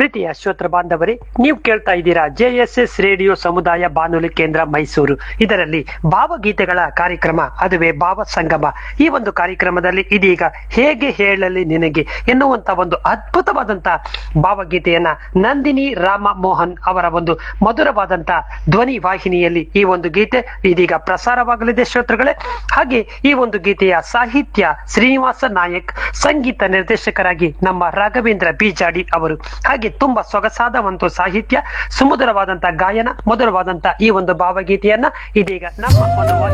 ಪ್ರೀತಿಯ ಶ್ರೋತೃ ಬಾಂಧವರೇ ನೀವು ಕೇಳ್ತಾ ಇದ್ದೀರಾ ಜೆ ಎಸ್ ಎಸ್ ರೇಡಿಯೋ ಸಮುದಾಯ ಬಾನುಲಿ ಕೇಂದ್ರ ಮೈಸೂರು ಇದರಲ್ಲಿ ಭಾವಗೀತೆಗಳ ಕಾರ್ಯಕ್ರಮ ಅದುವೇ ಭಾವ ಸಂಗಮ ಈ ಒಂದು ಕಾರ್ಯಕ್ರಮದಲ್ಲಿ ಇದೀಗ ಹೇಗೆ ಹೇಳಲಿ ನಿನಗೆ ಎನ್ನುವಂತ ಒಂದು ಅದ್ಭುತವಾದಂತ ಭಾವಗೀತೆಯನ್ನ ನಂದಿನಿ ರಾಮ ಮೋಹನ್ ಅವರ ಒಂದು ಮಧುರವಾದಂತ ಧ್ವನಿ ವಾಹಿನಿಯಲ್ಲಿ ಈ ಒಂದು ಗೀತೆ ಇದೀಗ ಪ್ರಸಾರವಾಗಲಿದೆ ಶ್ರೋತೃಗಳೇ ಹಾಗೆ ಈ ಒಂದು ಗೀತೆಯ ಸಾಹಿತ್ಯ ಶ್ರೀನಿವಾಸ ನಾಯಕ್ ಸಂಗೀತ ನಿರ್ದೇಶಕರಾಗಿ ನಮ್ಮ ರಾಘವೇಂದ್ರ ಬೀಜಾಡಿ ಅವರು ಹಾಗೆ ತುಂಬಾ ಸೊಗಸಾದ ಒಂದು ಸಾಹಿತ್ಯ ಸುಮಧುರವಾದಂತ ಗಾಯನ ಮಧುರವಾದಂತ ಈ ಒಂದು ಭಾವಗೀತೆಯನ್ನ ಇದೀಗ ನಮ್ಮ ಒಂದು